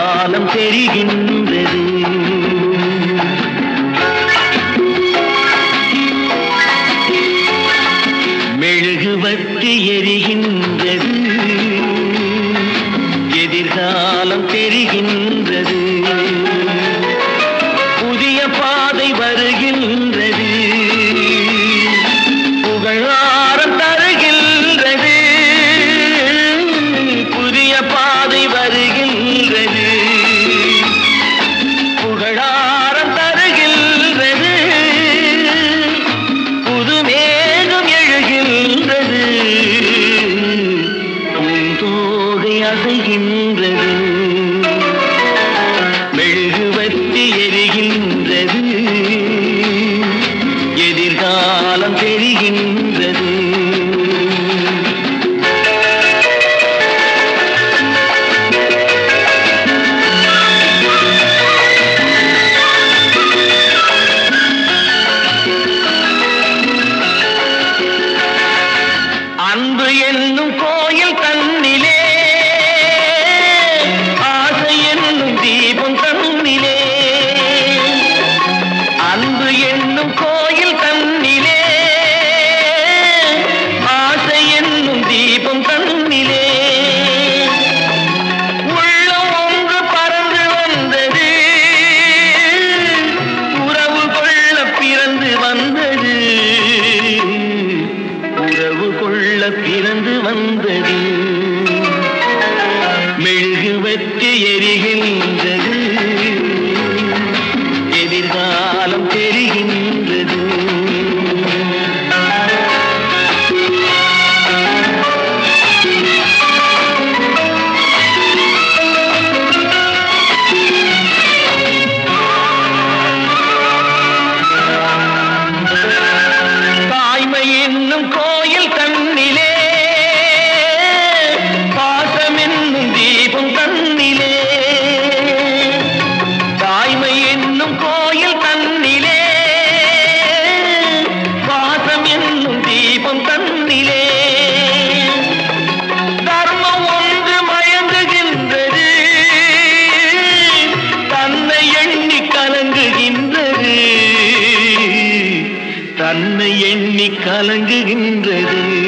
எதிர்காலம் தெரிகின்றது மெழுகுவத்தி எரிகின்றது எதிர்காலம் தெரிகின்றது புதிய பாதை வருகின்றது புகழாரம் தருகின்றது புதிய பாதை வருகின்றது புகழாரம் தருகின்றது புதுமேகம் எழுகின்றது பூந்தோகை அசைகின்றது மெழுகுவத்தி எரிகின்றது எதிர்காலம் தெரிகின்றது அன்பு என்னும் கோயில் தன்னிலே ஆசை என்னும் தீபம் தன்னிலே அன்பு என்னும் கோயில் தன்னிலே ஆசை என்னும் தீபம் தன்னிலே உள்ளம் ஒன்று பறந்து வந்தது உறவு கொள்ள பிறந்து வந்தது உறவு கொள்ள பிறந்து வந்தது மெழுகுவற்றி எரிகின்றது எதிர்காலம் தெரிகின்றது தாய்மை என்னும் கோயில் தன்னிலே பாசம் என்னும் தீபம் தன்னிலே தாய்மை என்னும் கோயில் தன்னிலே பாசம் என்னும் தீபம் தன்னிலே தர்மம் ஒன்று மயங்குகின்றது தன்னை எண்ணி கலங்குகின்றது தன்னை எண்ணி கலங்குகின்றது